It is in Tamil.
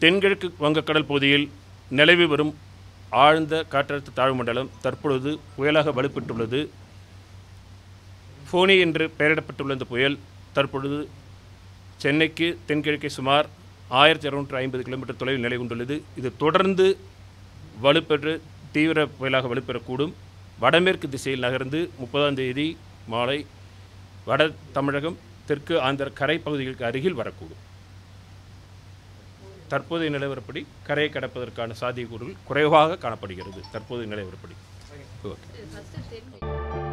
தென்கிழக்கு வங்கக்கடல் பகுதியில் நிலவி வரும் ஆழ்ந்த காற்றழுத்த தாழ்வு மண்டலம் தற்பொழுது புயலாக வலுப்பெற்றுள்ளது ஃபோனி என்று பெயரிடப்பட்டுள்ள இந்த புயல் தற்பொழுது சென்னைக்கு தென்கிழக்கே சுமார் ஆயிரத்தி இரநூற்றி ஐம்பது கிலோமீட்டர் தொலைவில் நிலை கொண்டுள்ளது இது தொடர்ந்து வலுப்பெற்று தீவிர புயலாக வலுப்பெறக்கூடும் வடமேற்கு திசையில் நகர்ந்து முப்பதாம் தேதி மாலை வட தமிழகம் தெற்கு ஆந்திர கரை பகுதிகளுக்கு அருகில் வரக்கூடும் தற்போதைய நிலவரப்படி கரையை கடப்பதற்கான சாத்தியக்கூறுகள் குறைவாக காணப்படுகிறது தற்போதைய நிலவரப்படி ஓகே ஃபர்ஸ்ட் தென்